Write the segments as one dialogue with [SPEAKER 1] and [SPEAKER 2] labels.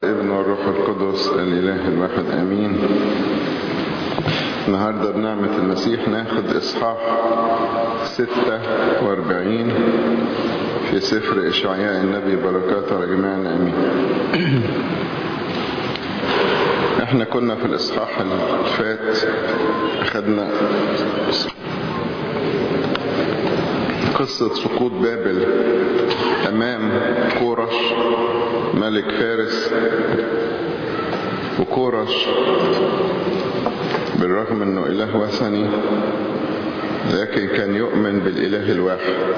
[SPEAKER 1] ابن والروح القدس الإله الواحد أمين النهاردة بنعمة المسيح ناخد إصحاح 46 في سفر إشعياء النبي بركات على جميعنا أمين احنا كنا في الإصحاح اللي فات أخدنا قصة سقوط بابل أمام كورش ملك فارس وكورش بالرغم أنه إله وثني لكن كان يؤمن بالإله الواحد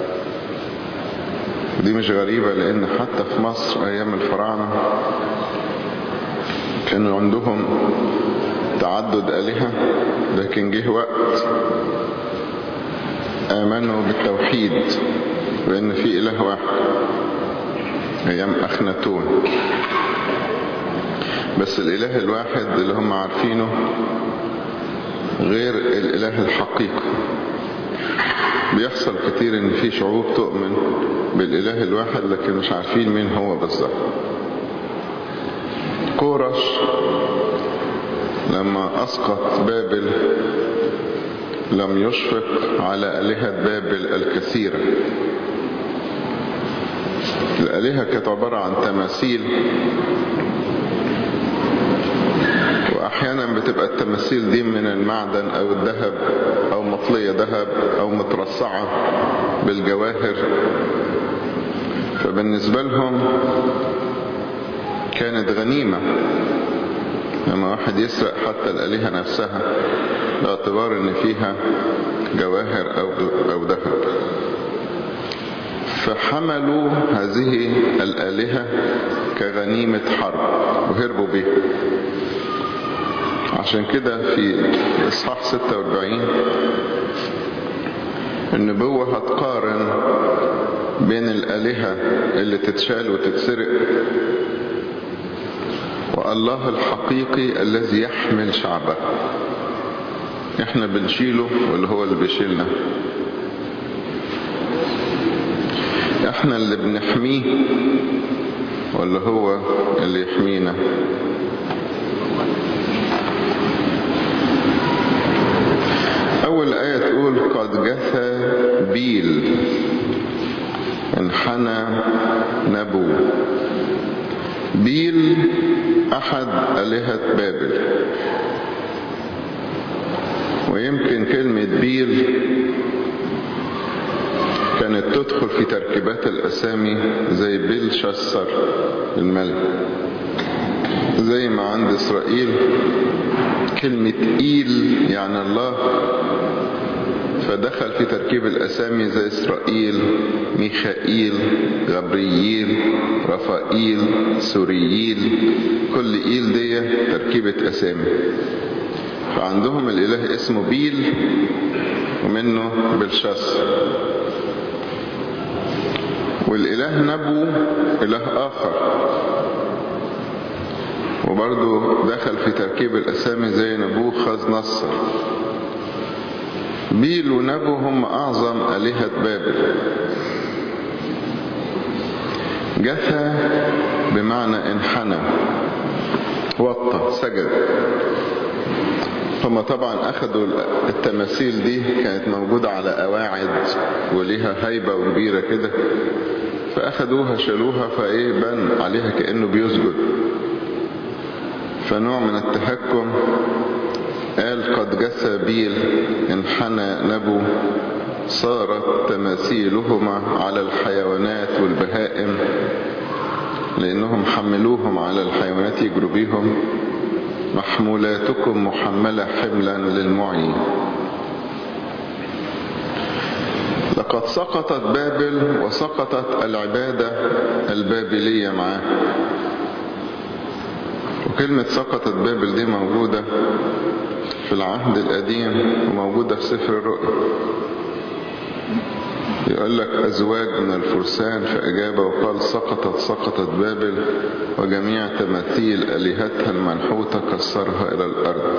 [SPEAKER 1] دي مش غريبة لأن حتى في مصر أيام الفراعنة كانوا عندهم تعدد آلهة لكن جه وقت آمنوا بالتوحيد وإن في إله واحد أيام أخناتون بس الإله الواحد اللي هم عارفينه غير الإله الحقيقي بيحصل كتير إن في شعوب تؤمن بالإله الواحد لكن مش عارفين مين هو بالظبط كورش لما أسقط بابل لم يشفق على آلهة بابل الكثيرة الآلهة كانت عبارة عن تماثيل وأحيانا بتبقى التماثيل دي من المعدن أو الذهب أو مطلية ذهب أو مترصعة بالجواهر فبالنسبة لهم كانت غنيمة لما واحد يسرق حتى الآلهة نفسها باعتبار ان فيها جواهر أو, أو ذهب فحملوا هذه الآلهة كغنيمة حرب وهربوا بها عشان كده في إصحاح 46 النبوة هتقارن بين الآلهة اللي تتشال وتتسرق والله الحقيقي الذي يحمل شعبه احنا بنشيله واللي هو اللي بيشيلنا احنا اللي بنحميه ولا هو اللي يحمينا اول ايه تقول قد جثى بيل انحنى نبو بيل احد الهة بابل ويمكن كلمة بيل كانت تدخل في تركيبات الأسامي زي بيل شسر الملك زي ما عند إسرائيل كلمة إيل يعني الله فدخل في تركيب الأسامي زي إسرائيل ميخائيل غبرييل رفائيل سورييل كل إيل دي تركيبة أسامي فعندهم الإله اسمه بيل ومنه بلشاس والإله نبو إله آخر وبرضه دخل في تركيب الأسامي زي نبوخذ نصر بيل ونبو هم أعظم آلهة بابل جثى بمعنى انحنى وطى سجد هم طبعا اخدوا التماثيل دي كانت موجودة على قواعد وليها هيبة وكبيرة كده فاخدوها شالوها فايه بان عليها كأنه بيسجد فنوع من التهكم قال قد جثى بيل انحنى نبو صارت تماثيلهما على الحيوانات والبهائم لانهم حملوهم على الحيوانات يجروا بيهم محمولاتكم محملة حملا للمعي لقد سقطت بابل وسقطت العبادة البابلية معاه وكلمة سقطت بابل دي موجودة في العهد القديم وموجودة في سفر الرؤيا يقول لك أزواج من الفرسان فأجاب وقال سقطت سقطت بابل وجميع تماثيل آلهتها المنحوتة كسرها إلى الأرض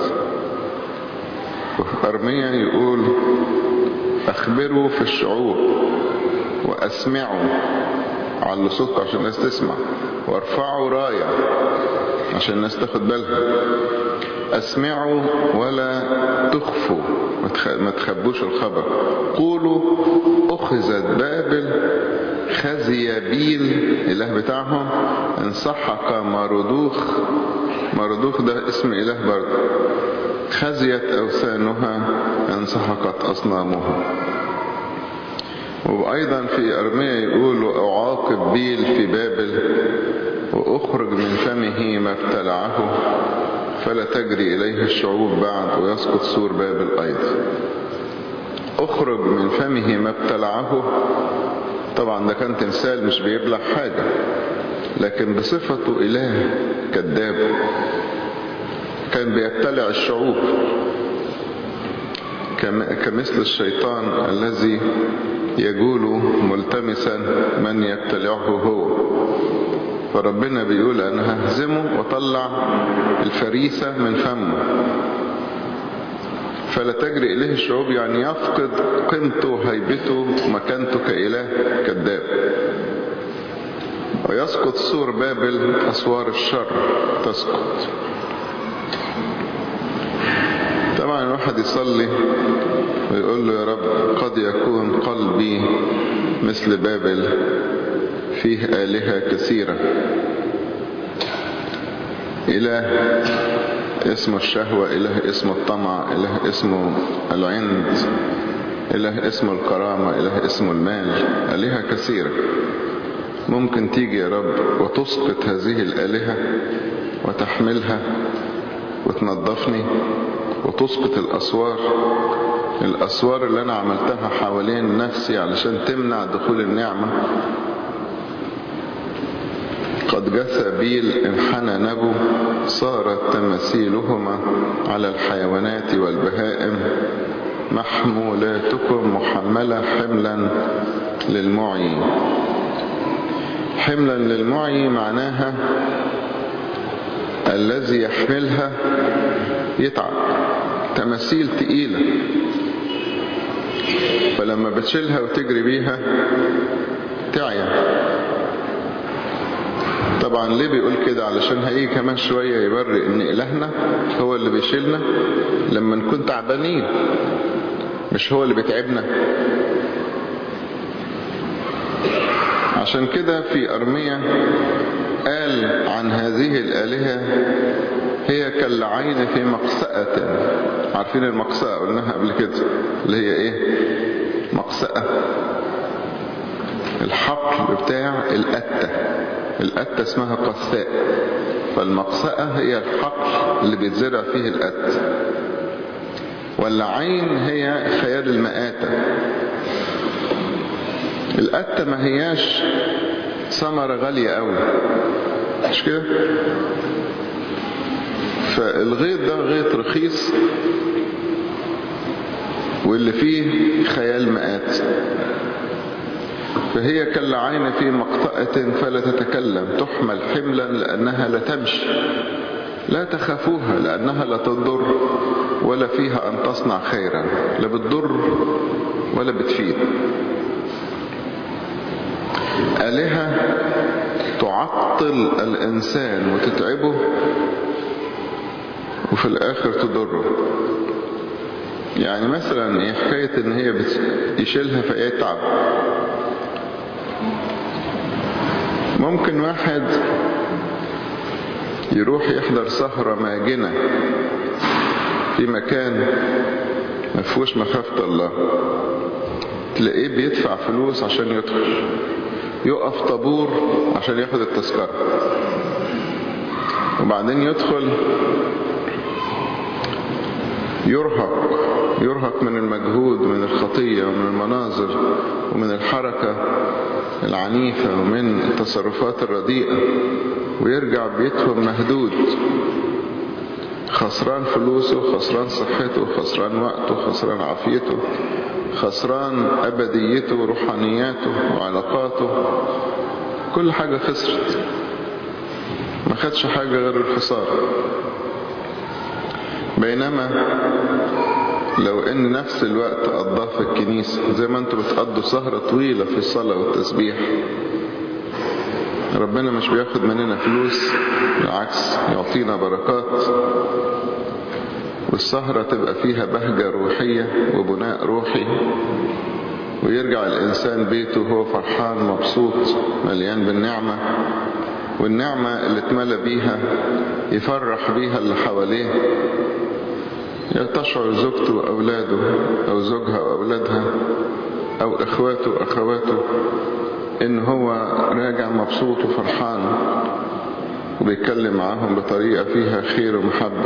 [SPEAKER 1] وفي أرميا يقول أخبروا في الشعوب وأسمعوا علوا صوتكم عشان الناس تسمع وارفعوا راية عشان الناس تاخد بالها اسمعوا ولا تخفوا ما تخبوش الخبر قولوا اخذت بابل خزي بيل اله بتاعهم انسحق مردوخ مردوخ ده اسم اله برضه خزيت اوثانها انسحقت اصنامها وأيضا في أرمية يقول أعاقب بيل في بابل وأخرج من فمه ما ابتلعه فلا تجري إليه الشعوب بعد ويسقط سور بابل أيضا أخرج من فمه ما ابتلعه طبعا ده كان تمثال مش بيبلع حاجة لكن بصفته إله كذاب كان بيبتلع الشعوب كمثل الشيطان الذي يقول ملتمسا من يبتلعه هو فربنا بيقول انا ههزمه واطلع الفريسة من فمه فلا تجري اليه الشعوب يعني يفقد قيمته وهيبته ومكانته كإله كذاب ويسقط سور بابل أسوار الشر تسقط طبعا الواحد يصلي ويقول له يا رب قد يكون قلبي مثل بابل فيه آلهة كثيرة إله اسمه الشهوة إله اسمه الطمع إله اسمه العند إله اسمه الكرامة إله اسمه المال آلهة كثيرة ممكن تيجي يا رب وتسقط هذه الآلهة وتحملها وتنظفني وتسقط الأسوار الأسوار اللي أنا عملتها حوالين نفسي علشان تمنع دخول النعمة قد جثى بيل انحنى نبو صارت تماثيلهما على الحيوانات والبهائم محمولاتكم محملة حملا للمعي حملا للمعي معناها الذي يحملها يتعب تماثيل تقيلة فلما بتشيلها وتجري بيها تعيا طبعا ليه بيقول كده علشان هيجي كمان شوية يبرئ ان الهنا هو اللي بيشيلنا لما نكون تعبانين مش هو اللي بيتعبنا عشان كده في أرمية قال عن هذه الآلهة هي كالعين في مقسأة عارفين المقسأة قلناها قبل كده اللي هي ايه مقسأة الحقل بتاع الأتة الأتة اسمها قساء فالمقسأة هي الحقل اللي بيتزرع فيه الأت والعين هي خيال المآتة الأتة ما هياش ثمرة غالية قوي مش كده فالغيط ده غيط رخيص واللي فيه خيال مآت فهي كالعين في مقطأة فلا تتكلم تحمل حملا لأنها لا تمشي لا تخافوها لأنها لا تضر ولا فيها أن تصنع خيرا لا بتضر ولا بتفيد آلهة تعطل الإنسان وتتعبه وفي الآخر تضره يعني مثلا ايه حكاية ان هي يشيلها فيتعب ممكن واحد يروح يحضر سهرة ماجنة في مكان ما فيهوش مخافة الله تلاقيه بيدفع فلوس عشان يدخل يقف طابور عشان ياخد التذكرة وبعدين يدخل يرهق يرهق من المجهود ومن الخطية ومن المناظر ومن الحركة العنيفة ومن التصرفات الرديئة ويرجع بيتهم مهدود خسران فلوسه خسران صحته خسران وقته خسران عافيته خسران أبديته وروحانياته وعلاقاته كل حاجة خسرت ما خدش حاجة غير الخسارة بينما لو ان نفس الوقت قضاه في الكنيسة زي ما انتوا بتقضوا سهرة طويلة في الصلاة والتسبيح ربنا مش بياخد مننا فلوس بالعكس يعطينا بركات والسهرة تبقى فيها بهجة روحية وبناء روحي ويرجع الإنسان بيته وهو فرحان مبسوط مليان بالنعمة والنعمة اللي اتملى بيها يفرح بيها اللي حواليه تشعر زوجته وأولاده أو زوجها وأولادها أو إخواته وأخواته إن هو راجع مبسوط وفرحان وبيتكلم معاهم بطريقة فيها خير ومحبة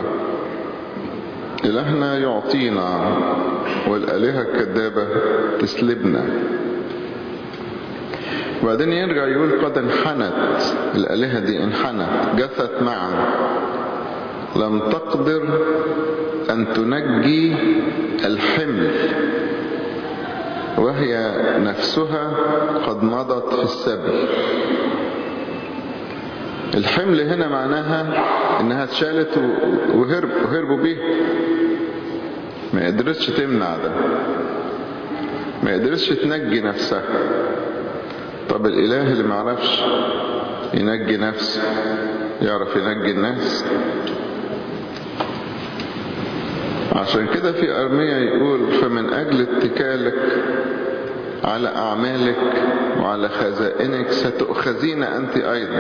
[SPEAKER 1] إلهنا يعطينا والآلهة الكذابة تسلبنا وبعدين يرجع يقول قد انحنت الآلهة دي انحنت جثت معا لم تقدر أن تنجي الحمل وهي نفسها قد مضت في السبي الحمل هنا معناها انها اتشالت وهرب وهربوا بيه ما قدرتش تمنع ده ما قدرتش تنجي نفسها طب الاله اللي ما عرفش ينجي نفسه يعرف ينجي الناس عشان كده في أرمية يقول فمن أجل اتكالك على أعمالك وعلى خزائنك ستؤخذين أنت أيضا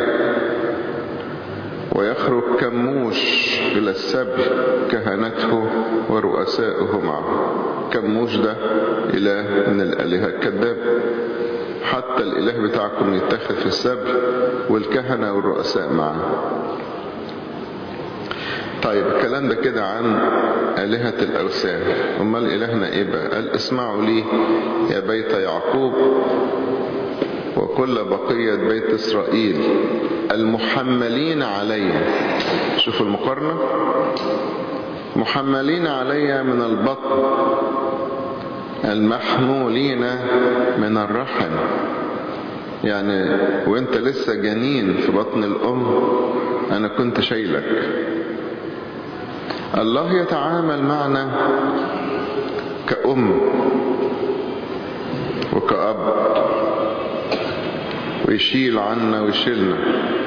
[SPEAKER 1] ويخرج كموش إلى السبي كهنته ورؤساؤه معه كموش ده إله من الآلهة الكذاب حتى الإله بتاعكم يتخذ في السبي والكهنة والرؤساء معه طيب الكلام ده كده عن آلهة الأوثان أمال إلهنا إيه بقى قال اسمعوا لي يا بيت يعقوب وكل بقية بيت إسرائيل المحملين علي شوفوا المقارنة محملين علي من البطن المحمولين من الرحم يعني وانت لسه جنين في بطن الأم أنا كنت شايلك الله يتعامل معنا كأم وكأب ويشيل عنا ويشيلنا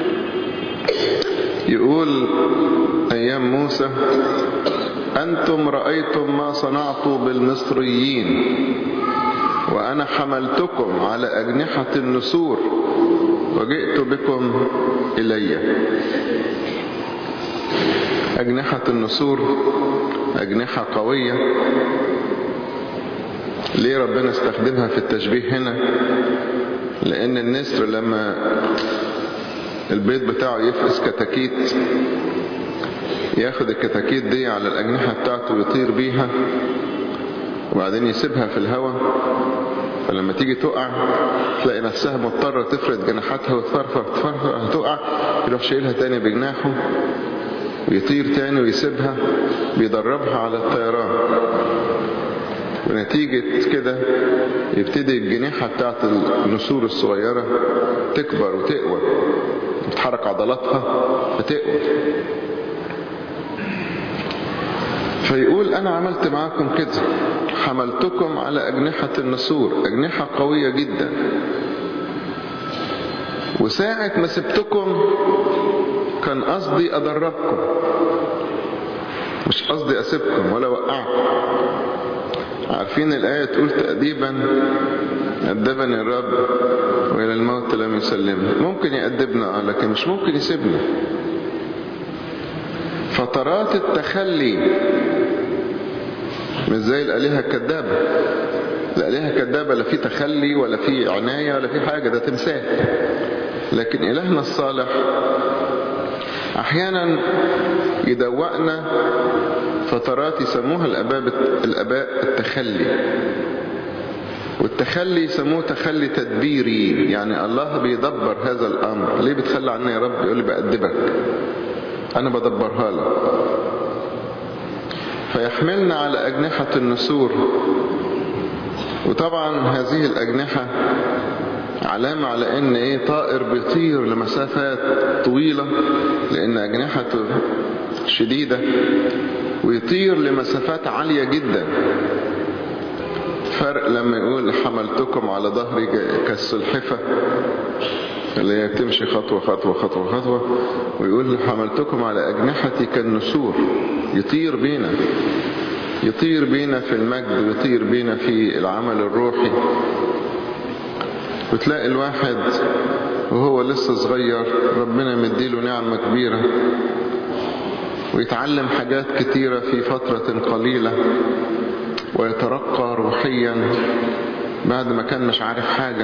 [SPEAKER 1] يقول أيام موسى أنتم رأيتم ما صنعت بالمصريين وأنا حملتكم على أجنحة النسور وجئت بكم إلي أجنحة النسور أجنحة قوية ليه ربنا استخدمها في التشبيه هنا لأن النسر لما البيض بتاعه يفقس كتاكيت ياخد الكتاكيت دي على الأجنحة بتاعته ويطير بيها وبعدين يسيبها في الهواء فلما تيجي تقع تلاقي نفسها مضطرة تفرد جناحاتها وتفرفر تفرفر هتقع يروح شايلها تاني بجناحه ويطير تاني ويسيبها بيدربها على الطيران ونتيجة كده يبتدي الجنيحة بتاعت النسور الصغيرة تكبر وتقوى وتحرك عضلاتها فتقوى فيقول أنا عملت معاكم كده حملتكم على أجنحة النسور أجنحة قوية جدا وساعة ما سبتكم كان قصدي أدربكم مش قصدي أسيبكم ولا وقعكم عارفين الآية تقول تأديبا أدبني الرب وإلى الموت لم يسلمني ممكن يأدبنا لكن مش ممكن يسيبنا فترات التخلي مش زي الآلهة الكذابة الآلهة الكذابة لا في تخلي ولا في عناية ولا في حاجة ده تمثال لكن إلهنا الصالح أحيانا يدوقنا فترات يسموها الأباء الأباء التخلي والتخلي يسموه تخلي تدبيري يعني الله بيدبر هذا الأمر ليه بتخلى عني يا رب يقول لي بأدبك أنا بدبرها لك فيحملنا على أجنحة النسور وطبعا هذه الأجنحة علامة على ان ايه طائر بيطير لمسافات طويلة لان اجنحته شديدة ويطير لمسافات عالية جدا فرق لما يقول حملتكم على ظهري كالسلحفة اللي هي بتمشي خطوة خطوة خطوة خطوة ويقول حملتكم على أجنحتي كالنسور يطير بينا يطير بينا في المجد ويطير بينا في العمل الروحي وتلاقي الواحد وهو لسه صغير ربنا مديله نعمة كبيرة ويتعلم حاجات كتيرة في فترة قليلة ويترقى روحيا بعد ما كان مش عارف حاجة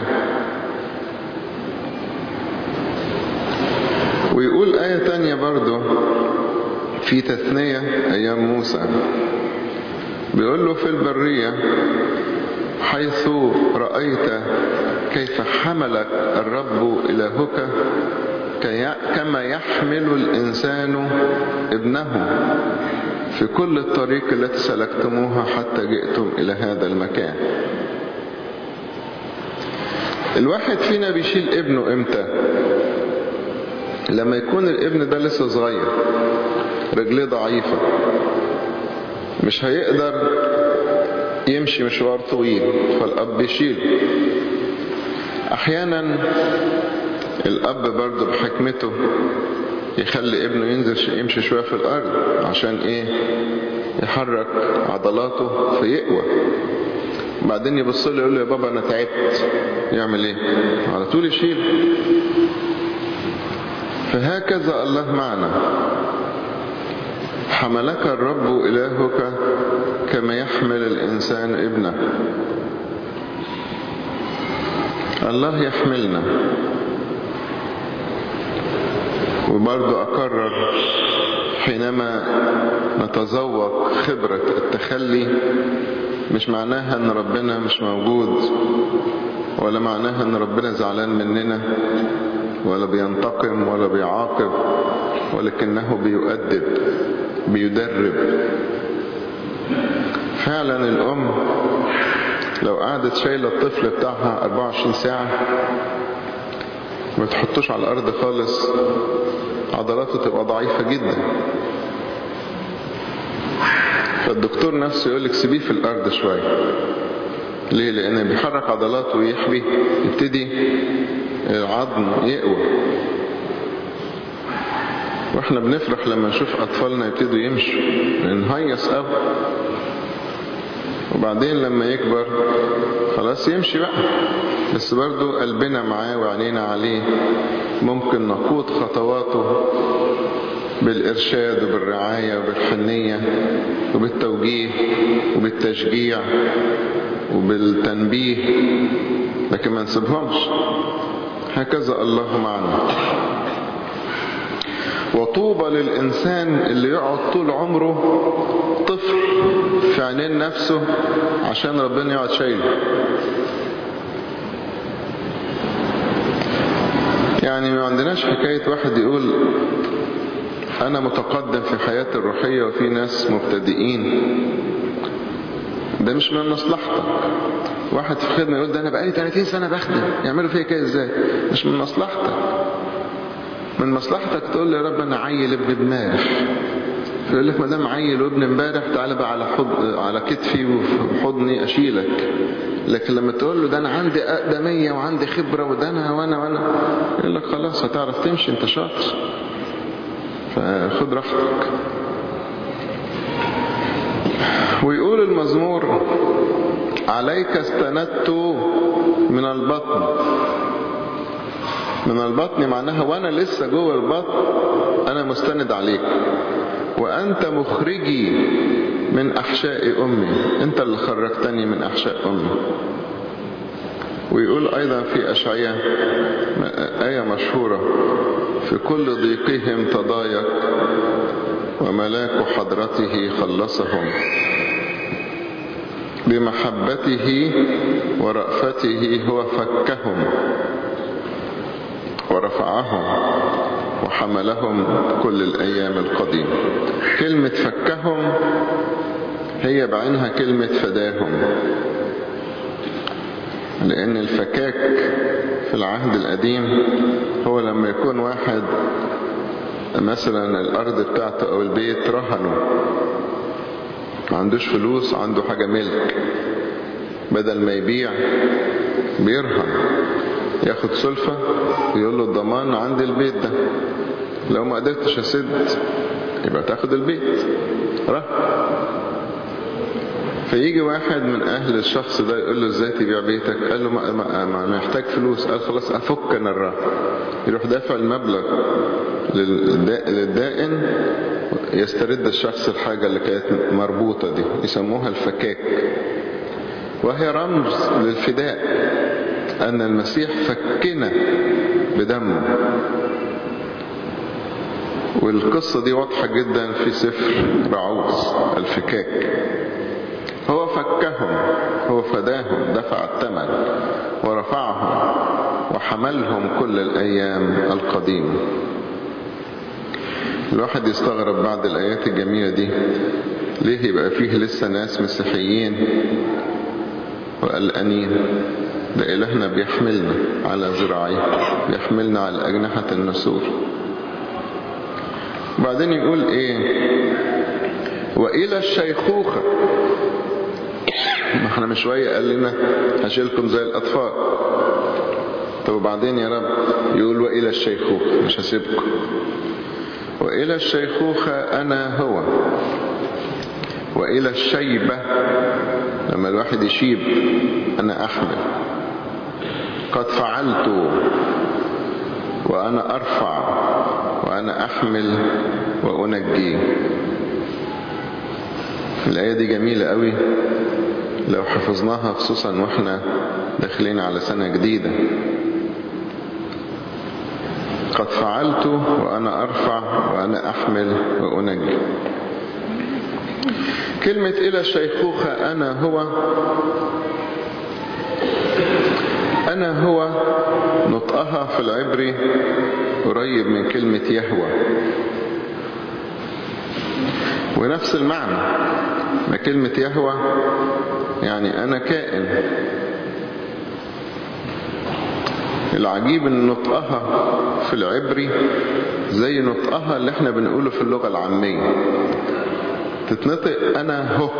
[SPEAKER 1] ويقول آية تانية برضو في تثنية أيام موسى بيقول له في البرية حيث رأيت كيف حملك الرب إلهك كما يحمل الإنسان ابنه في كل الطريق التي سلكتموها حتى جئتم إلى هذا المكان الواحد فينا بيشيل ابنه امتى لما يكون الابن ده لسه صغير رجليه ضعيفة مش هيقدر يمشي مشوار طويل فالأب يشيله أحيانا الأب برضه بحكمته يخلي ابنه ينزل يمشي شوية في الأرض عشان إيه يحرك عضلاته فيقوى بعدين يبص له يقول له يا بابا أنا تعبت يعمل إيه على طول يشيل فهكذا الله معنا حملك الرب إلهك كما يحمل الإنسان ابنه الله يحملنا وبرضو أكرر حينما نتذوق خبرة التخلي مش معناها ان ربنا مش موجود ولا معناها ان ربنا زعلان مننا ولا بينتقم ولا بيعاقب ولكنه بيؤدب بيدرب فعلا الأم لو قعدت شايلة الطفل بتاعها 24 ساعة ما تحطوش على الأرض خالص عضلاته تبقى ضعيفة جدا فالدكتور نفسه يقولك سيبيه في الأرض شوية ليه لأن بيحرك عضلاته ويحبي يبتدي العظم يقوى واحنا بنفرح لما نشوف أطفالنا يبتدوا يمشوا نهيص قوي وبعدين لما يكبر خلاص يمشي بقى بس برضو قلبنا معاه وعينينا عليه ممكن نقود خطواته بالإرشاد وبالرعاية وبالحنية وبالتوجيه وبالتشجيع وبالتنبيه لكن ما نسيبهمش هكذا الله معنا وطوبى للإنسان اللي يقعد طول عمره طفل في عينين نفسه عشان ربنا يقعد شايله يعني ما عندناش حكاية واحد يقول أنا متقدم في حياتي الروحية وفي ناس مبتدئين ده مش من مصلحتك واحد في خدمة يقول ده أنا بقالي 30 سنة بخدم يعملوا فيا كده إزاي مش من مصلحتك من مصلحتك تقول لي يا رب أنا عيل ابن امبارح فيقول لك ما دام عيل وابن امبارح تعالى بقى على حض... على كتفي وحضني اشيلك لكن لما تقول له ده انا عندي اقدميه وعندي خبره وده انا وانا وانا يقول لك خلاص هتعرف تمشي انت شاطر فخد راحتك ويقول المزمور عليك استندت من البطن من البطن معناها وانا لسه جوه البطن انا مستند عليك وأنت مخرجي من أحشاء أمي أنت اللي خرجتني من أحشاء أمي ويقول أيضا في أشعية آية مشهورة في كل ضيقهم تضايق وملاك حضرته خلصهم بمحبته ورأفته هو فكهم ورفعهم وحملهم كل الأيام القديمة كلمة فكهم هي بعينها كلمة فداهم لأن الفكاك في العهد القديم هو لما يكون واحد مثلا الأرض بتاعته أو البيت رهنه ما عندوش فلوس عنده حاجة ملك بدل ما يبيع بيرهن ياخد سلفة ويقول له الضمان عندي البيت ده لو ما قدرتش اسد يبقى تاخد البيت راه فيجي واحد من اهل الشخص ده يقول له ازاي تبيع بيتك قال له ما, ما, ما محتاج فلوس قال خلاص افك انا الرهن يروح دافع المبلغ للدائن يسترد الشخص الحاجة اللي كانت مربوطة دي يسموها الفكاك وهي رمز للفداء أن المسيح فكنا بدمه والقصة دي واضحة جدا في سفر رعوز الفكاك هو فكهم هو فداهم دفع الثمن ورفعهم وحملهم كل الأيام القديمة الواحد يستغرب بعد الآيات الجميلة دي ليه يبقى فيه لسه ناس مسيحيين وقلقانين ده إلهنا بيحملنا على ذراعيه بيحملنا على أجنحة النسور وبعدين يقول إيه وإلى الشيخوخة ما احنا من شوية قال لنا هشيلكم زي الأطفال طب وبعدين يا رب يقول وإلى الشيخوخة مش هسيبكم وإلى الشيخوخة أنا هو وإلى الشيبة لما الواحد يشيب أنا أحمل قد فعلت وأنا أرفع وأنا أحمل وأنجي الآية دي جميلة قوي لو حفظناها خصوصا وإحنا داخلين على سنة جديدة قد فعلت وأنا أرفع وأنا أحمل وأنجي كلمة إلى الشيخوخة أنا هو أنا هو نطقها في العبري قريب من كلمة يهوى ونفس المعنى ما كلمة يهوى يعني أنا كائن العجيب ان نطقها في العبري زي نطقها اللي احنا بنقوله في اللغة العامية تتنطق انا هو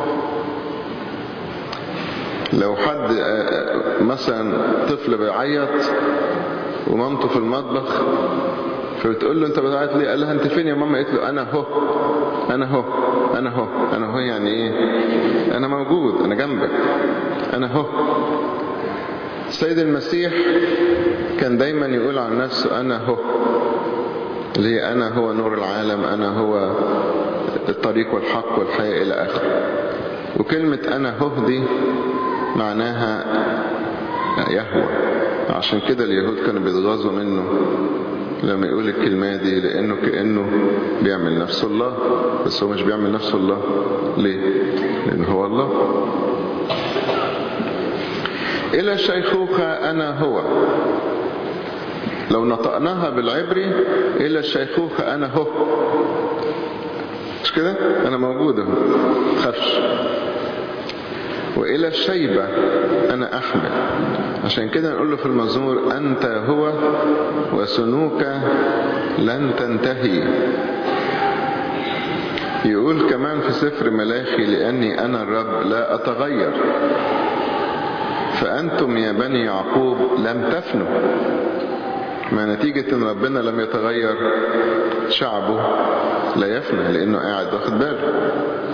[SPEAKER 1] لو حد مثلا طفل بيعيط ومامته في المطبخ فبتقول له انت بتعيط ليه قال لها انت فين يا ماما قالت له انا هو انا هو انا هو انا هو يعني ايه انا موجود انا جنبك انا هو السيد المسيح كان دايما يقول عن نفسه أنا هو ليه أنا هو نور العالم أنا هو الطريق والحق والحياة إلى آخره وكلمة أنا هو دي معناها يهوى عشان كده اليهود كانوا بيتغاظوا منه لما يقول الكلمة دي لأنه كأنه بيعمل نفسه الله بس هو مش بيعمل نفسه الله ليه؟ لأنه هو الله إلى الشيخوخة أنا هو لو نطقناها بالعبري إلى الشيخوخة أنا هو مش كده أنا موجود اهو خفش وإلى الشيبة أنا أحمل عشان كده نقول له في المزمور أنت هو وسنوك لن تنتهي يقول كمان في سفر ملاخي لأني أنا الرب لا أتغير فأنتم يا بني يعقوب لم تفنوا ما نتيجة ان ربنا لم يتغير شعبه لا يفنى لانه قاعد واخد باله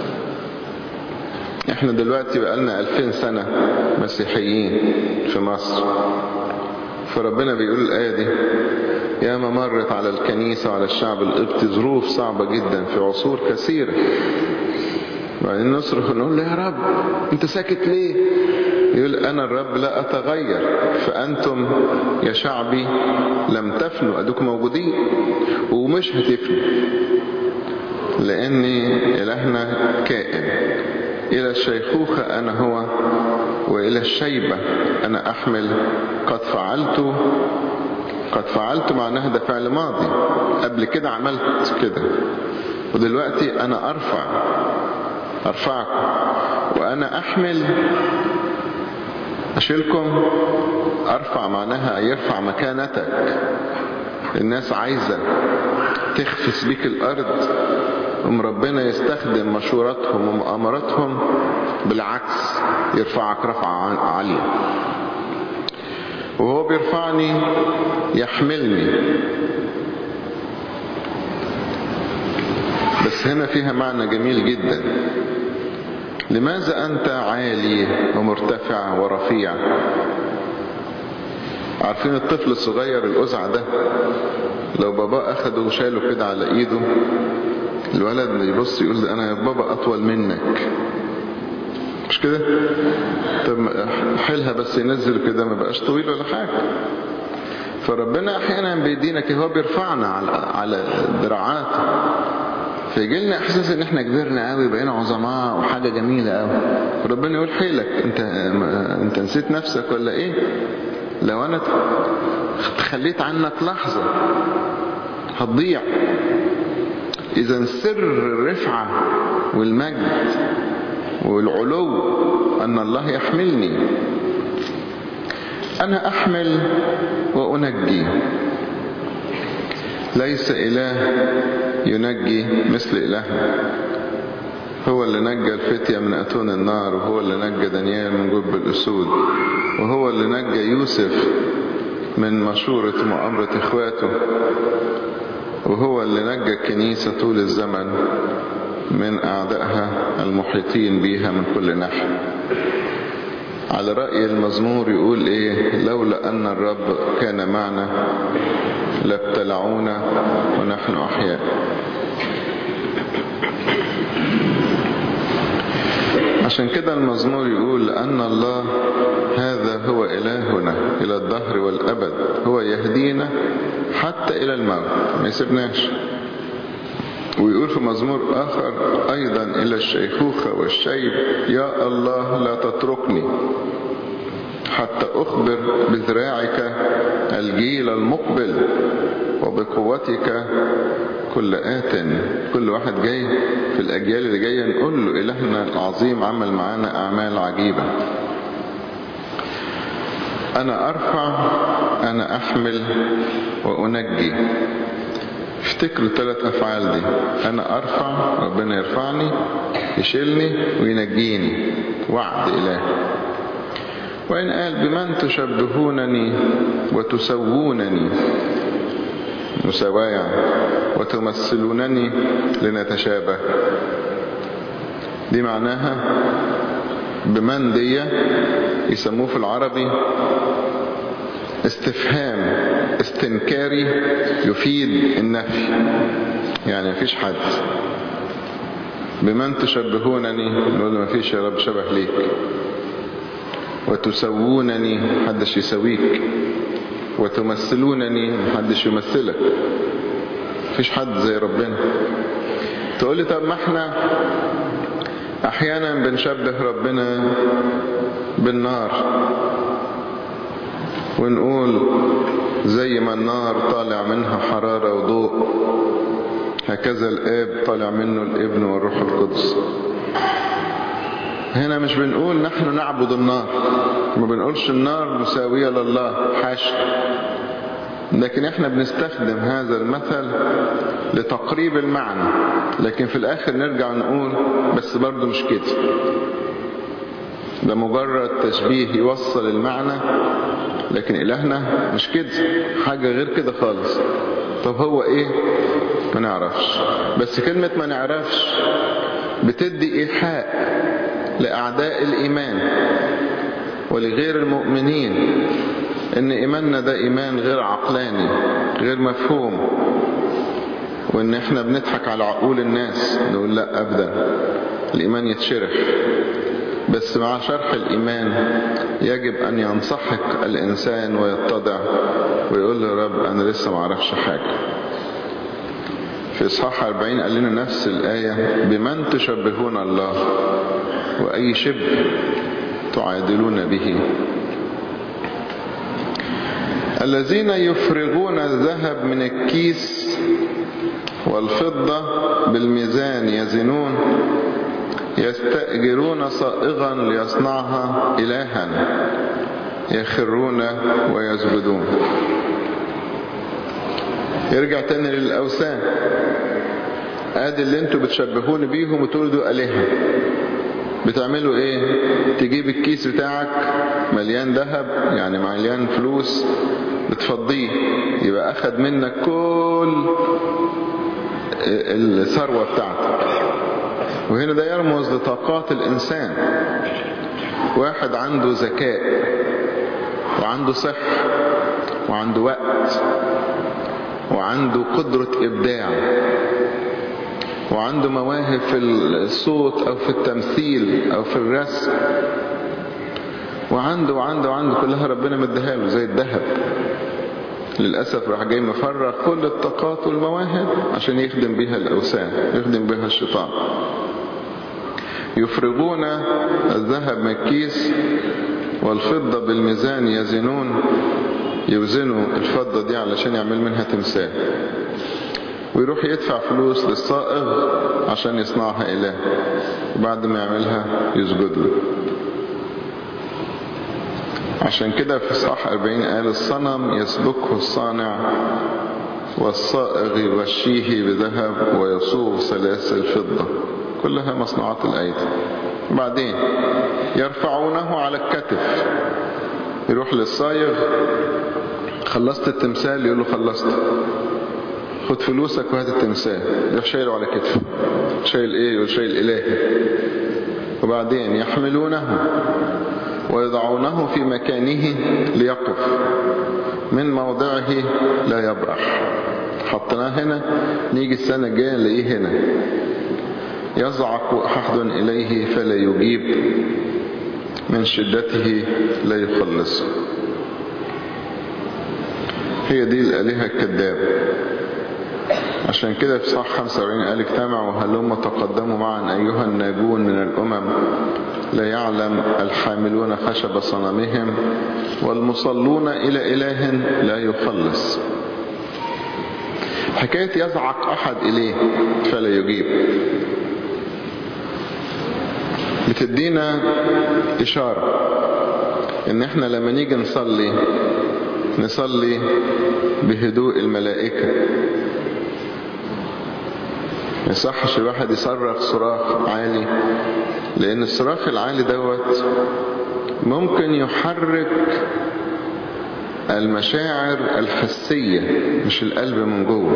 [SPEAKER 1] احنا دلوقتي بقالنا الفين سنة مسيحيين في مصر فربنا بيقول الآية دي يا ما مرت على الكنيسة وعلى الشعب القبطي ظروف صعبة جدا في عصور كثيرة وبعدين نصرخ ونقول له يا رب انت ساكت ليه يقول أنا الرب لا أتغير فأنتم يا شعبي لم تفنوا أدوكم موجودين ومش هتفنوا لأني إلهنا كائن إلى الشيخوخة أنا هو وإلى الشيبة أنا أحمل قد فعلت قد فعلت معناها ده فعل ماضي قبل كده عملت كده ودلوقتي أنا أرفع أرفعكم وأنا أحمل أشيلكم أرفع معناها يرفع مكانتك الناس عايزة تخفس بيك الأرض ام ربنا يستخدم مشوراتهم ومؤامراتهم بالعكس يرفعك رفعة عالية وهو بيرفعني يحملني بس هنا فيها معنى جميل جدا لماذا أنت عالي ومرتفع ورفيع عارفين الطفل الصغير الأزع ده لو بابا أخده وشاله كده على إيده الولد يبص يقول أنا يا بابا أطول منك مش كده طب حيلها بس ينزل كده ما بقاش طويل ولا حاجة فربنا أحيانا بيدينا كده هو بيرفعنا على على دراعاته فيجي لنا احساس ان احنا كبرنا قوي بقينا عظماء وحاجه جميله قوي ربنا يقول حيلك انت انت نسيت نفسك ولا ايه لو انا تخليت عنك لحظه هتضيع اذا سر الرفعه والمجد والعلو ان الله يحملني انا احمل وانجي ليس اله ينجي مثل إلهنا هو اللي نجى الفتية من أتون النار وهو اللي نجى دانيال من جب الأسود وهو اللي نجى يوسف من مشورة مؤامرة إخواته وهو اللي نجى الكنيسة طول الزمن من أعدائها المحيطين بيها من كل ناحية على رأي المزمور يقول إيه لولا أن الرب كان معنا لابتلعونا ونحن أحياء عشان كده المزمور يقول لأن الله هذا هو إلهنا إلى الدهر والأبد هو يهدينا حتى إلى الموت ما يسيبناش ويقول في مزمور آخر أيضا إلى الشيخوخة والشيب يا الله لا تتركني حتى أخبر بذراعك الجيل المقبل وبقوتك كل آت كل واحد جاي في الأجيال اللي جاية نقول له إلهنا العظيم عمل معانا أعمال عجيبة أنا أرفع أنا أحمل وأنجي افتكروا الثلاث أفعال دي أنا أرفع ربنا يرفعني يشيلني وينجيني وعد إله وإن قال بمن تشبهونني وتسوونني مساواة وتمثلونني لنتشابه دي معناها بمن دي يسموه في العربي استفهام استنكاري يفيد النفي يعني مفيش حد بمن تشبهونني نقول مفيش يا رب شبه ليك وتسوونني محدش يسويك وتمثلونني محدش يمثلك مفيش حد زي ربنا تقول لي طب ما احنا احيانا بنشبه ربنا بالنار ونقول زي ما النار طالع منها حرارة وضوء هكذا الآب طالع منه الابن والروح القدس هنا مش بنقول نحن نعبد النار ما بنقولش النار مساوية لله حاشا لكن احنا بنستخدم هذا المثل لتقريب المعنى لكن في الاخر نرجع نقول بس برضه مش كده ده مجرد تشبيه يوصل المعنى لكن إلهنا مش كده حاجة غير كده خالص طب هو ايه ما نعرفش بس كلمة ما نعرفش بتدي إيحاء لأعداء الإيمان ولغير المؤمنين ان ايماننا ده ايمان غير عقلاني غير مفهوم وان احنا بنضحك على عقول الناس نقول لا ابدا الايمان يتشرح بس مع شرح الايمان يجب ان ينصحك الانسان ويتضع ويقول له رب انا لسه ما اعرفش حاجه في اصحاح 40 قال لنا نفس الايه بمن تشبهون الله واي شبه تعادلون به الذين يفرغون الذهب من الكيس والفضة بالميزان يزنون يستأجرون صائغا ليصنعها إلها يخرون ويسجدون يرجع تاني للأوثان ادي اللي انتوا بتشبهون بيهم وتقولوا دول آلهة بتعملوا ايه تجيب الكيس بتاعك مليان ذهب يعني مليان فلوس بتفضيه يبقى أخد منك كل الثروة بتاعتك وهنا ده يرمز لطاقات الإنسان واحد عنده ذكاء وعنده صحة وعنده وقت وعنده قدرة إبداع وعنده مواهب في الصوت أو في التمثيل أو في الرسم وعنده وعنده وعنده كلها ربنا مديها له زي الذهب للأسف راح جاي مفرغ كل الطاقات والمواهب عشان يخدم بيها الأوثان يخدم بيها الشيطان يفرغون الذهب من الكيس والفضة بالميزان يزنون يوزنوا الفضة دي علشان يعمل منها تمثال ويروح يدفع فلوس للصائغ عشان يصنعها إله وبعد ما يعملها يسجد له عشان كده في صح 40 قال الصنم يسبقه الصانع والصائغ يغشيه بذهب ويصوغ سلاسل فضة كلها مصنوعات الأيدي بعدين يرفعونه على الكتف يروح للصايغ خلصت التمثال يقول له خلصت خد فلوسك وهات التمثال يروح شايله على كتفه شايل ايه يقول شايل الهي وبعدين يحملونه ويضعونه في مكانه ليقف من موضعه لا يبرح حطناه هنا نيجي السنة الجاية نلاقيه هنا يزعق أحد إليه فلا يجيب من شدته لا يخلصه هي دي الآلهة الكذابة عشان كده في صح 45 قال اجتمعوا هلم تقدموا معا أيها الناجون من الأمم لا يعلم الحاملون خشب صنمهم والمصلون إلى إله لا يخلص حكاية يزعق أحد إليه فلا يجيب بتدينا إشارة إن إحنا لما نيجي نصلي نصلي بهدوء الملائكة ما يصحش الواحد يصرخ صراخ عالي لأن الصراخ العالي دوت ممكن يحرك المشاعر الحسية مش القلب من جوه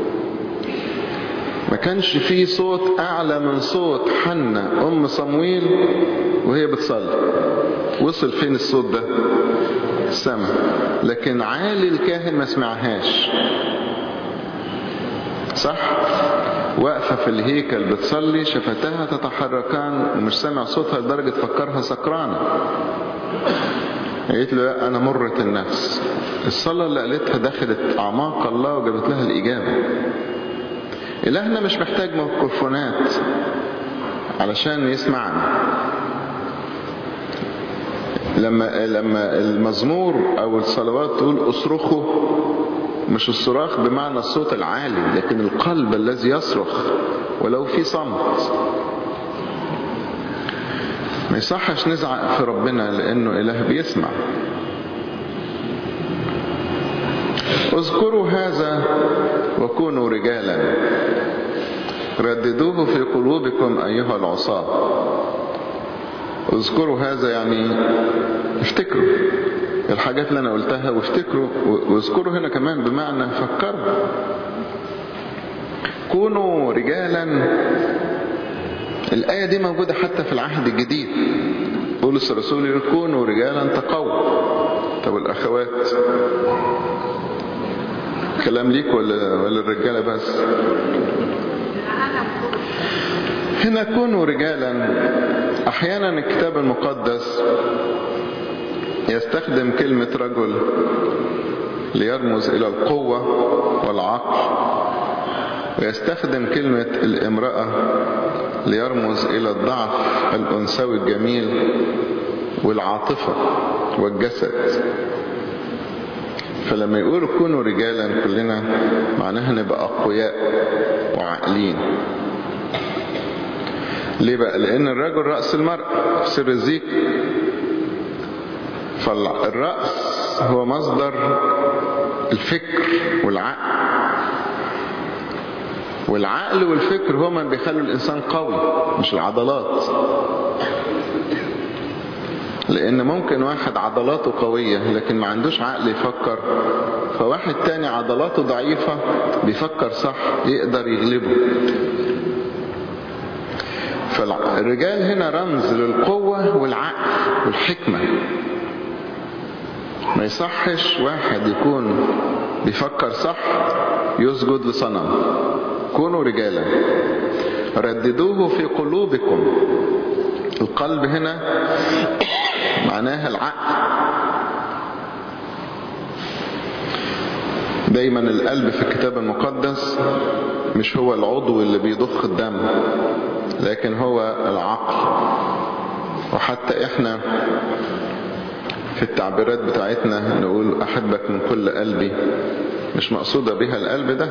[SPEAKER 1] ما كانش فيه صوت أعلى من صوت حنة أم صمويل وهي بتصلي وصل فين الصوت ده السماء لكن عالي الكاهن ما سمعهاش صح واقفة في الهيكل بتصلي شفتها تتحركان ومش سامع صوتها لدرجة فكرها سكرانة قالت له لا أنا مرة النفس الصلاة اللي قالتها دخلت أعماق الله وجابت لها الإجابة إلهنا مش محتاج ميكروفونات علشان يسمعنا لما لما المزمور او الصلوات تقول اصرخوا مش الصراخ بمعنى الصوت العالي لكن القلب الذي يصرخ ولو في صمت ما يصحش نزعق في ربنا لانه اله بيسمع اذكروا هذا وكونوا رجالا رددوه في قلوبكم ايها العصاه اذكروا هذا يعني افتكروا الحاجات اللي انا قلتها وافتكروا واذكروا هنا كمان بمعنى فكروا كونوا رجالا الآية دي موجودة حتى في العهد الجديد بولس الرسول يقول كونوا رجالا تقوى طب الأخوات كلام ليك ولا ولا الرجالة بس هنا كونوا رجالا احيانا الكتاب المقدس يستخدم كلمة رجل ليرمز الى القوة والعقل ويستخدم كلمة الامرأة ليرمز الى الضعف الانثوي الجميل والعاطفة والجسد فلما يقولوا كونوا رجالا كلنا معناها نبقى اقوياء وعاقلين ليه بقى لان الرجل رأس المرأة في سر الزيك فالرأس هو مصدر الفكر والعقل والعقل والفكر هما اللي بيخلوا الانسان قوي مش العضلات لان ممكن واحد عضلاته قوية لكن ما عندوش عقل يفكر فواحد تاني عضلاته ضعيفة بيفكر صح يقدر يغلبه فالرجال هنا رمز للقوة والعقل والحكمة ما يصحش واحد يكون بيفكر صح يسجد لصنم كونوا رجالا رددوه في قلوبكم القلب هنا معناها العقل دايما القلب في الكتاب المقدس مش هو العضو اللي بيضخ الدم لكن هو العقل وحتى احنا في التعبيرات بتاعتنا نقول احبك من كل قلبي مش مقصودة بها القلب ده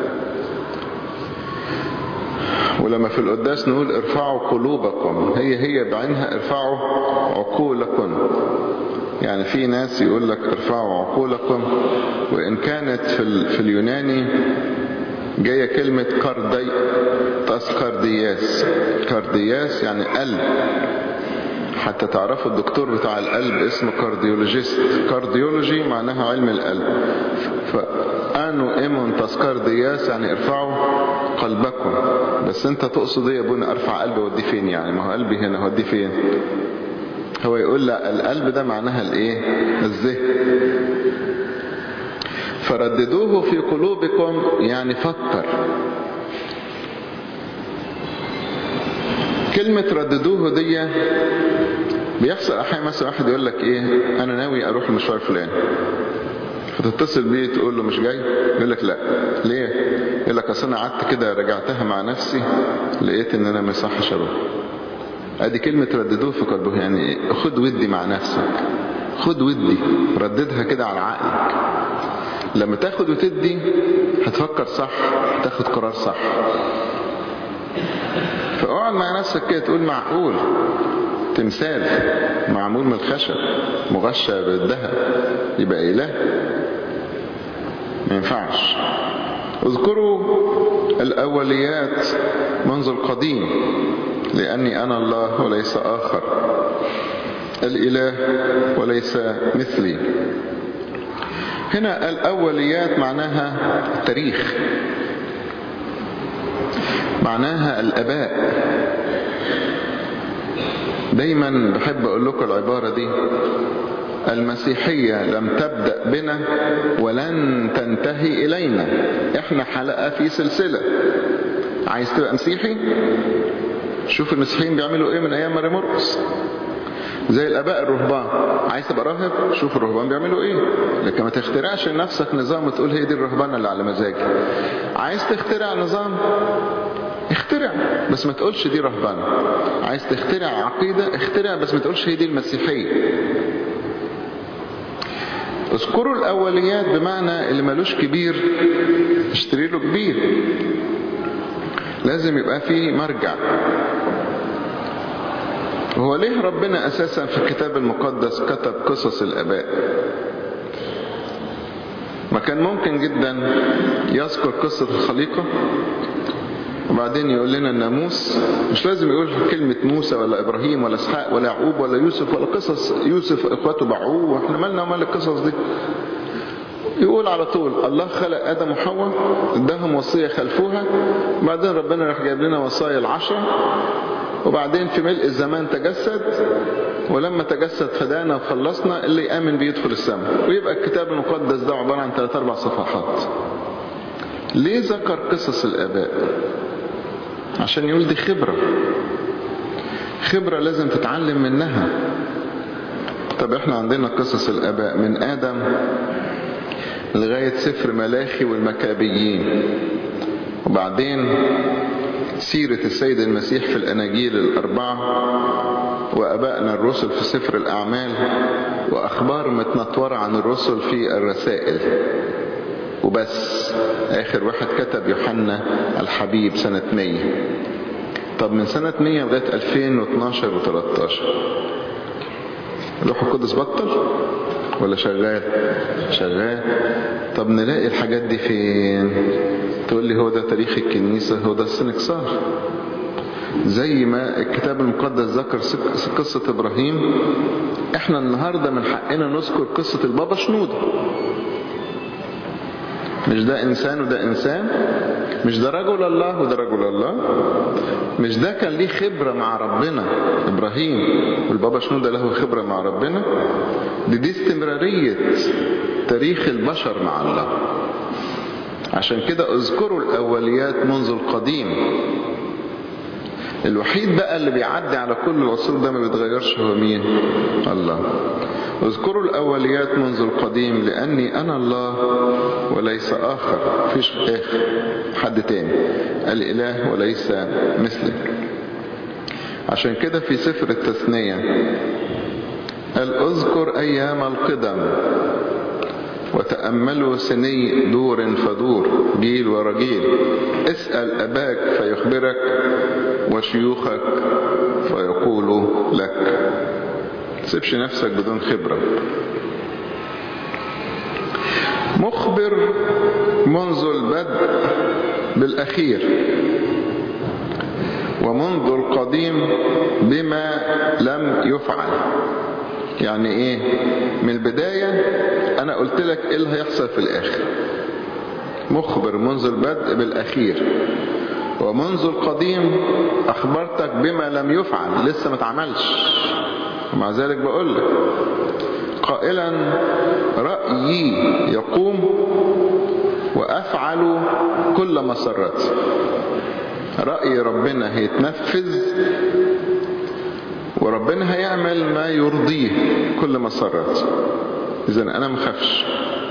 [SPEAKER 1] ولما في القداس نقول ارفعوا قلوبكم هي هي بعينها ارفعوا عقولكم يعني في ناس يقول لك ارفعوا عقولكم وإن كانت في, في اليوناني جاية كلمة كاردي تاس كاردياس كاردياس يعني قلب حتى تعرفوا الدكتور بتاع القلب اسمه كارديولوجيست كارديولوجي معناها علم القلب فانو ايمون تاسكاردياس يعني ارفعوا قلبكم بس انت تقصد ايه يا ابونا ارفع قلبي ودي فين يعني ما هو قلبي هنا ودي فين هو يقول لا القلب ده معناها الايه الذهن فرددوه في قلوبكم يعني فكر كلمة رددوه دي بيحصل احيانا مثلا واحد يقول لك ايه انا ناوي اروح المشوار الفلاني فتتصل بيه تقول له مش جاي يقول لك لا ليه يقول لك اصل انا قعدت كده رجعتها مع نفسي لقيت ان انا ما يصحش اروح ادي كلمة رددوه في قلبه يعني خد ودي مع نفسك خد ودي رددها كده على عقلك لما تاخد وتدي هتفكر صح تاخد قرار صح فاقعد مع نفسك كده تقول معقول تمثال معمول من الخشب مغشى بالذهب يبقى اله ما ينفعش اذكروا الاوليات منذ القديم لاني انا الله وليس اخر الاله وليس مثلي هنا الاوليات معناها التاريخ معناها الاباء دايما بحب اقول لكم العبارة دي المسيحية لم تبدأ بنا ولن تنتهي إلينا احنا حلقة في سلسلة عايز تبقى مسيحي شوف المسيحيين بيعملوا ايه من ايام ماري مرقس زي الاباء الرهبان عايز تبقى راهب شوف الرهبان بيعملوا ايه لكن ما تخترعش لنفسك نظام وتقول هي دي الرهبانه اللي على مزاجي عايز تخترع نظام اخترع بس ما تقولش دي رهبانه عايز تخترع عقيده اخترع بس ما تقولش هي دي المسيحيه اذكروا الاوليات بمعنى اللي ملوش كبير اشتري له كبير لازم يبقى فيه مرجع هو ليه ربنا اساسا في الكتاب المقدس كتب قصص الاباء ما كان ممكن جدا يذكر قصة الخليقة وبعدين يقول لنا الناموس مش لازم يقول كلمة موسى ولا إبراهيم ولا إسحاق ولا يعقوب ولا يوسف ولا قصص يوسف إخواته باعوه واحنا مالنا ومال القصص دي يقول على طول الله خلق آدم وحواء اداهم وصية خلفوها بعدين ربنا راح جايب لنا وصايا العشرة وبعدين في ملء الزمان تجسد ولما تجسد فدانا وخلصنا اللي يآمن بيدخل السماء ويبقى الكتاب المقدس ده عبارة عن ثلاث أربع صفحات ليه ذكر قصص الآباء عشان يقول دي خبرة خبرة لازم تتعلم منها طب احنا عندنا قصص الآباء من آدم لغاية سفر ملاخي والمكابيين وبعدين سيرة السيد المسيح في الأناجيل الأربعة وأبائنا الرسل في سفر الأعمال وأخبار متنطورة عن الرسل في الرسائل وبس آخر واحد كتب يوحنا الحبيب سنة 100 طب من سنة 100 لغاية 2012 و13 الروح القدس بطل ولا شغال شغال طب نلاقي الحاجات دي فين تقول لي هو ده تاريخ الكنيسة هو ده السنكسار زي ما الكتاب المقدس ذكر قصة إبراهيم احنا النهاردة من حقنا نذكر قصة البابا شنودة مش ده إنسان وده إنسان مش ده رجل الله وده رجل الله مش ده كان ليه خبرة مع ربنا إبراهيم والبابا شنودة له خبرة مع ربنا دي دي استمرارية تاريخ البشر مع الله عشان كده اذكروا الأوليات منذ القديم الوحيد بقى اللي بيعدي على كل العصور ده ما بيتغيرش هو مين الله اذكروا الأوليات منذ القديم لأني أنا الله وليس آخر فيش آخر حد تاني الإله وليس مثلك عشان كده في سفر التثنية قال اذكر أيام القدم وتأملوا سني دور فدور جيل ورا جيل اسأل أباك فيخبرك وشيوخك فيقول لك تسيبش نفسك بدون خبرة مخبر منذ البدء بالأخير ومنذ القديم بما لم يفعل يعني ايه من البداية انا قلت لك ايه اللي هيحصل في الاخر مخبر منذ البدء بالاخير ومنذ القديم اخبرتك بما لم يفعل لسه ما اتعملش ومع ذلك بقول لك قائلا رأيي يقوم وأفعل كل مسرتي رأي ربنا هيتنفذ وربنا هيعمل ما يرضيه كل مسرتي إذا أنا مخافش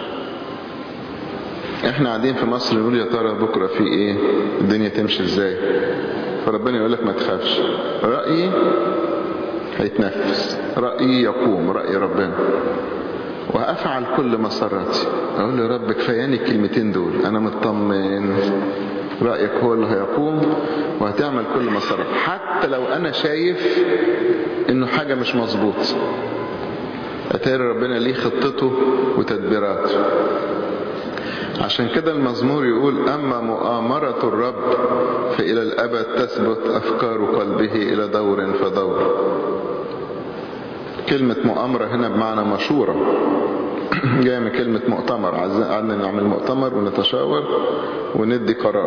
[SPEAKER 1] احنا قاعدين في مصر نقول يا ترى بكرة في ايه الدنيا تمشي ازاي فربنا يقول لك ما تخافش رأيي هيتنفذ رأيي يقوم رأي ربنا وأفعل كل مسراتي أقول له رب كفاياني الكلمتين دول أنا مطمن رأيك هو اللي هيقوم وهتعمل كل مسارات حتى لو أنا شايف إنه حاجة مش مظبوط أتاري ربنا ليه خطته وتدبيراته عشان كده المزمور يقول أما مؤامرة الرب فإلى الأبد تثبت أفكار قلبه إلى دور فدور كلمة مؤامرة هنا بمعنى مشورة جاية من كلمة مؤتمر قعدنا نعمل مؤتمر ونتشاور وندي قرار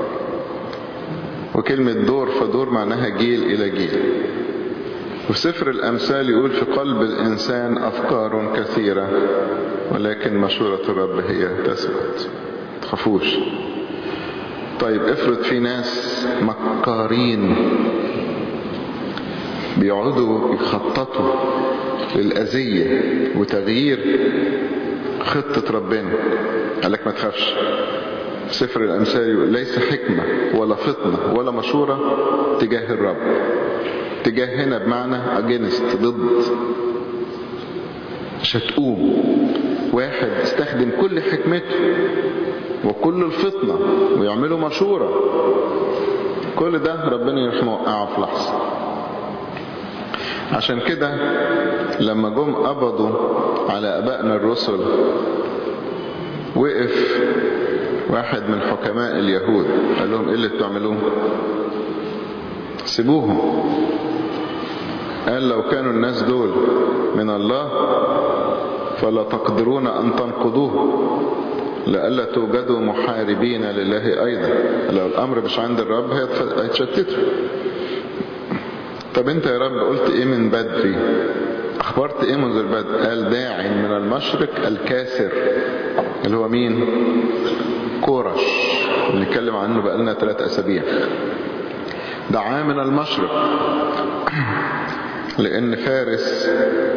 [SPEAKER 1] وكلمة دور فدور معناها جيل إلى جيل وفي سفر الأمثال يقول في قلب الإنسان أفكار كثيرة ولكن مشورة الرب هي تثبت تخافوش طيب افرض في ناس مكارين بيقعدوا يخططوا للأذية وتغيير خطة ربنا قال لك ما تخافش سفر الأمثال يقول ليس حكمة ولا فطنة ولا مشورة تجاه الرب تجاه هنا بمعنى اجينست ضد مش هتقوم واحد استخدم كل حكمته وكل الفطنة ويعملوا مشورة كل ده ربنا يروح موقعه في لحظة عشان كده لما جم قبضوا على ابائنا الرسل وقف واحد من حكماء اليهود قال لهم ايه اللي بتعملوه سيبوهم قال لو كانوا الناس دول من الله فلا تقدرون أن تنقضوه لألا توجدوا محاربين لله أيضا لو الأمر مش عند الرب هيتشتتوا طب انت يا رب قلت ايه من بدري اخبرت ايه منذ البدء قال داع من المشرق الكاسر اللي هو مين كورش بنتكلم عنه بقالنا ثلاث اسابيع دعاه من المشرق لأن فارس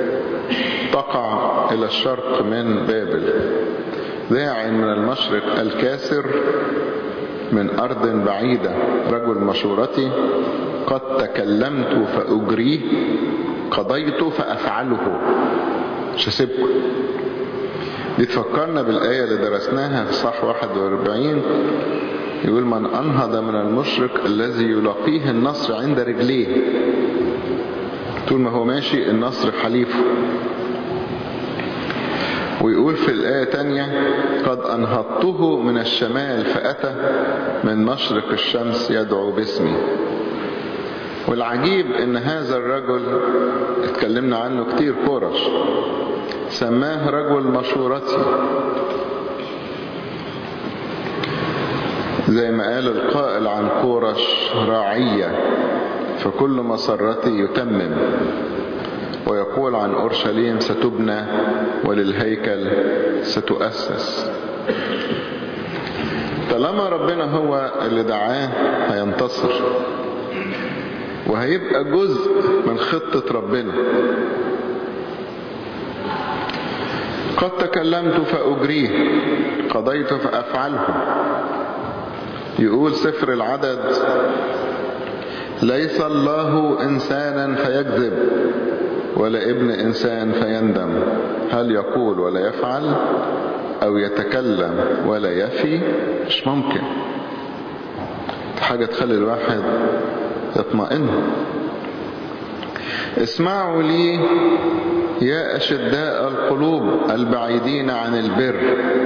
[SPEAKER 1] تقع إلى الشرق من بابل داع من المشرق الكاسر من أرض بعيدة رجل مشورتي قد تكلمت فأجريه قضيت فأفعله مش هسيبكم دي تفكرنا بالآية اللي درسناها في صح 41 يقول من أنهض من المشرق الذي يلاقيه النصر عند رجليه طول ما هو ماشي النصر حليفه ويقول في الآية تانية قد أنهضته من الشمال فأتى من مشرق الشمس يدعو باسمي والعجيب ان هذا الرجل اتكلمنا عنه كتير كورش سماه رجل مشورتي زي ما قال القائل عن كورش راعية فكل مسرتي يتمم ويقول عن أورشليم ستبنى وللهيكل ستؤسس طالما ربنا هو اللي دعاه هينتصر وهيبقى جزء من خطة ربنا قد تكلمت فأجريه قضيت فأفعله يقول سفر العدد ليس الله إنسانا فيكذب ولا ابن إنسان فيندم هل يقول ولا يفعل أو يتكلم ولا يفي مش ممكن حاجة تخلي الواحد يطمئن اسمعوا لي يا أشداء القلوب البعيدين عن البر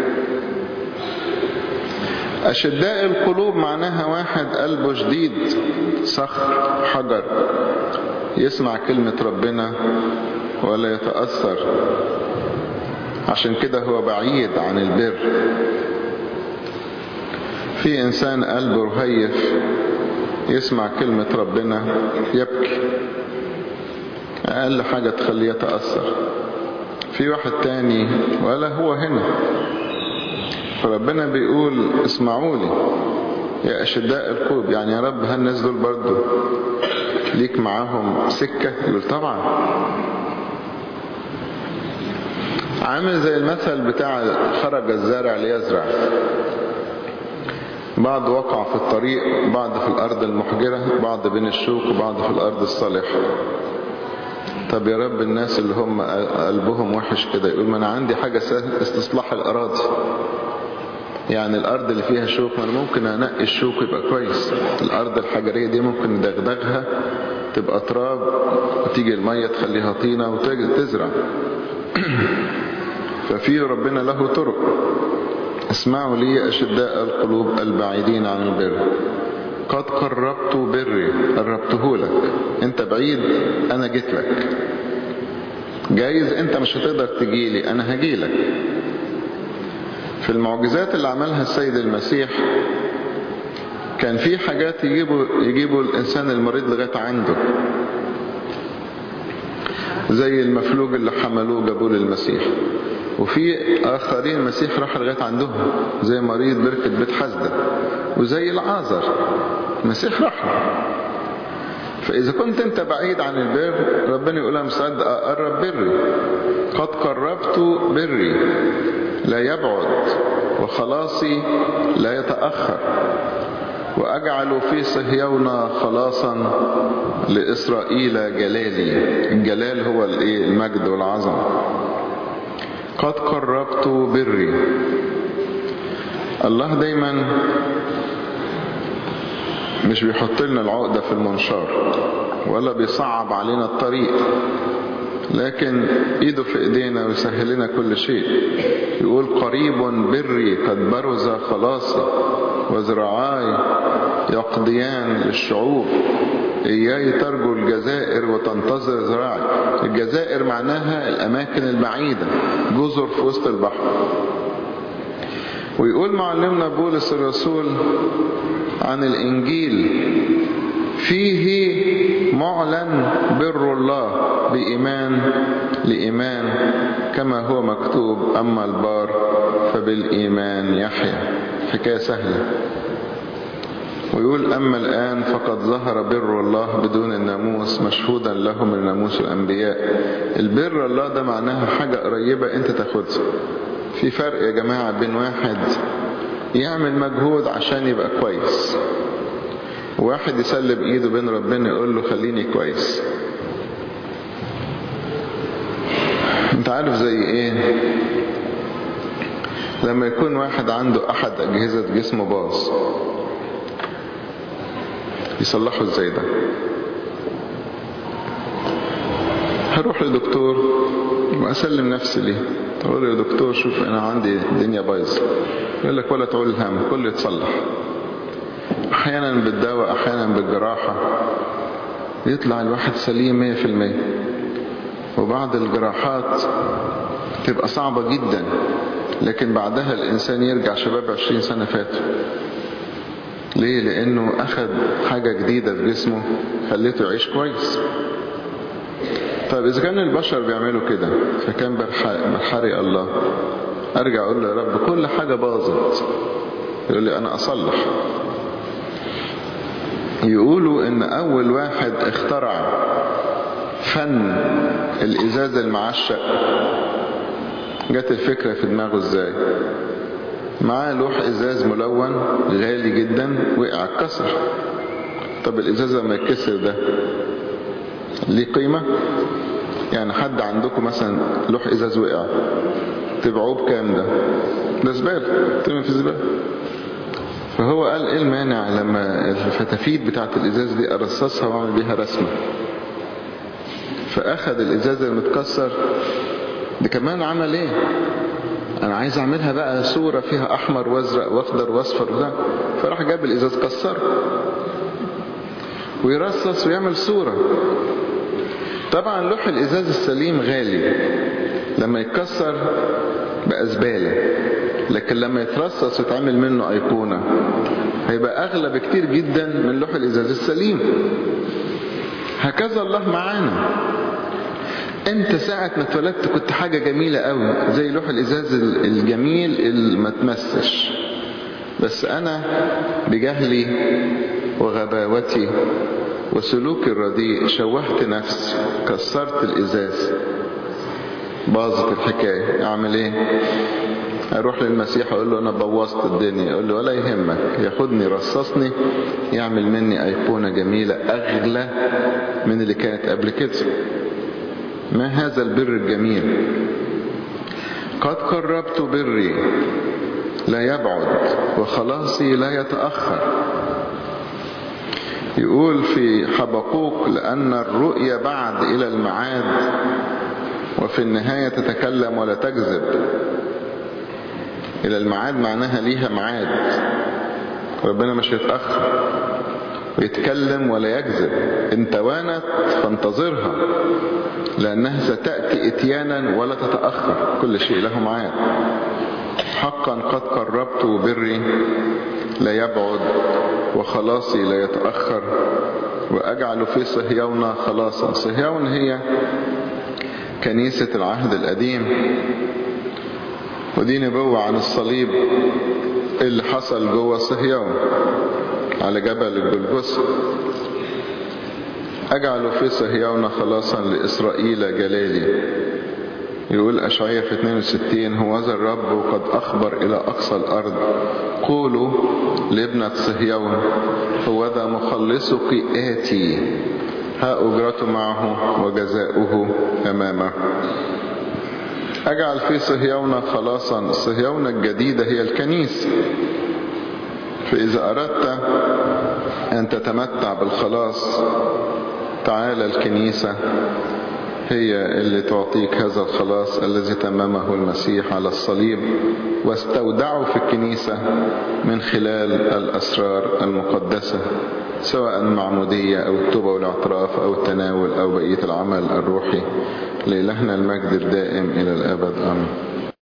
[SPEAKER 1] أشداء القلوب معناها واحد قلبه جديد صخر حجر يسمع كلمة ربنا ولا يتأثر عشان كده هو بعيد عن البر في إنسان قلبه رهيف يسمع كلمة ربنا يبكي أقل حاجة تخليه يتأثر في واحد تاني ولا هو هنا فربنا بيقول اسمعوا لي يا أشداء القلوب يعني يا رب هل الناس دول برضو ليك معاهم سكة يقول طبعا عامل زي المثل بتاع خرج الزارع ليزرع بعض وقع في الطريق بعض في الأرض المحجرة بعض بين الشوك وبعض في الأرض الصالحة طب يا رب الناس اللي هم قلبهم وحش كده يقول ما أنا عندي حاجة استصلاح الأراضي يعني الأرض اللي فيها شوك ما أنا ممكن أنقي الشوك يبقى كويس الأرض الحجرية دي ممكن ندغدغها تبقى تراب وتيجي المية تخليها طينة وتزرع ففي ربنا له طرق اسمعوا لي أشداء القلوب البعيدين عن البر قد قربت بري قربته لك انت بعيد انا جيت لك جايز انت مش هتقدر تجيلي انا هجيلك في المعجزات اللي عملها السيد المسيح كان في حاجات يجيبوا, يجيبوا الإنسان المريض لغاية عنده زي المفلوج اللي حملوه جابوه للمسيح وفي آخرين المسيح راح لغاية عندهم زي مريض بركة بيت حزدة وزي العازر المسيح راح فإذا كنت أنت بعيد عن البر ربنا يقول لهم سعد أقرب بري قد قربت بري لا يبعد وخلاصي لا يتأخر وأجعل في صهيون خلاصا لإسرائيل جلالي الجلال هو المجد والعظمة قد قربت بري الله دايما مش بيحط لنا العقدة في المنشار ولا بيصعب علينا الطريق لكن ايده في ايدينا ويسهل لنا كل شيء يقول قريب بري قد برز خلاصي وذراعاي يقضيان للشعوب إياي ترجو الجزائر وتنتظر ذراعي الجزائر معناها الأماكن البعيدة جزر في وسط البحر ويقول معلمنا بولس الرسول عن الإنجيل فيه معلن بر الله بإيمان لإيمان كما هو مكتوب أما البار فبالإيمان يحيى حكاية سهلة ويقول أما الآن فقد ظهر بر الله بدون الناموس مشهودا له من ناموس الأنبياء البر الله ده معناها حاجة قريبة أنت تاخدها في فرق يا جماعة بين واحد يعمل مجهود عشان يبقى كويس واحد يسلب ايده بين ربنا يقول له خليني كويس انت عارف زي ايه لما يكون واحد عنده احد اجهزة جسمه باظ يصلحه ازاي ده هروح لدكتور واسلم نفسي ليه اقول له يا دكتور شوف انا عندي الدنيا بايظه يقول لك ولا تعول الهم كله يتصلح احيانا بالدواء احيانا بالجراحه يطلع الواحد سليم مية في المية وبعض الجراحات تبقى صعبة جدا لكن بعدها الإنسان يرجع شباب عشرين سنة فاتوا ليه لأنه أخذ حاجة جديدة في جسمه خليته يعيش كويس طيب إذا كان البشر بيعملوا كده فكان بحري الله أرجع أقول له يا رب كل حاجة باظت يقول لي أنا أصلح يقولوا إن أول واحد اخترع فن الإزاز المعشق جت الفكرة في دماغه إزاي معاه لوح إزاز ملون غالي جدا وقع اتكسر طب الإزاز لما يتكسر ده ليه قيمة يعني حد عندكم مثلا لوح إزاز وقع تبيعوه بكام ده ده زبالة ترمي في الزبالة فهو قال ايه المانع لما الفتافيت بتاعت الازاز دي ارصصها واعمل بيها رسمة فاخد الازاز المتكسر ده كمان عمل ايه انا عايز اعملها بقى صورة فيها احمر وازرق واخضر واصفر وده فراح جاب الازاز كسر ويرصص ويعمل صورة طبعا لوح الازاز السليم غالي لما يتكسر بقى زبالة لكن لما يترصص ويتعمل منه ايقونة هيبقى اغلى بكتير جدا من لوح الازاز السليم هكذا الله معانا انت ساعة ما اتولدت كنت حاجة جميلة قوي زي لوح الازاز الجميل اللي ما تمسش بس انا بجهلي وغباوتي وسلوكي الرديء شوهت نفسي كسرت الازاز باظت الحكاية اعمل ايه اروح للمسيح اقول له انا بوظت الدنيا يقول له ولا يهمك ياخدني رصصني يعمل مني ايقونة جميلة اغلى من اللي كانت قبل كده ما هذا البر الجميل قد قربت بري لا يبعد وخلاصي لا يتأخر يقول في حبقوق لأن الرؤية بعد إلى المعاد وفي النهاية تتكلم ولا تكذب إلى المعاد معناها ليها معاد ربنا مش يتأخر ويتكلم ولا يكذب إن توانت فانتظرها لأنها ستأتي إتيانا ولا تتأخر كل شيء له معاد حقا قد قربت بري لا يبعد وخلاصي لا يتأخر وأجعل في صهيون خلاصا صهيون هي كنيسة العهد القديم ودي نبوة عن الصليب اللي حصل جوه صهيون على جبل الجلجسة أجعل في صهيون خلاصا لإسرائيل جلالي يقول أشعية في 62 هو ذا الرب قد أخبر إلى أقصى الأرض قولوا لابنة صهيون هو ذا مخلصك آتي ها أجرته معه وجزاؤه أمامه أجعل في صهيون خلاصا صهيون الجديدة هي الكنيسة فإذا أردت أن تتمتع بالخلاص تعال الكنيسة هي اللي تعطيك هذا الخلاص الذي تممه المسيح على الصليب واستودعه في الكنيسة من خلال الأسرار المقدسة سواء المعمودية أو التوبة والاعتراف أو التناول أو بقية العمل الروحي لإلهنا المجد الدائم إلى الأبد آمين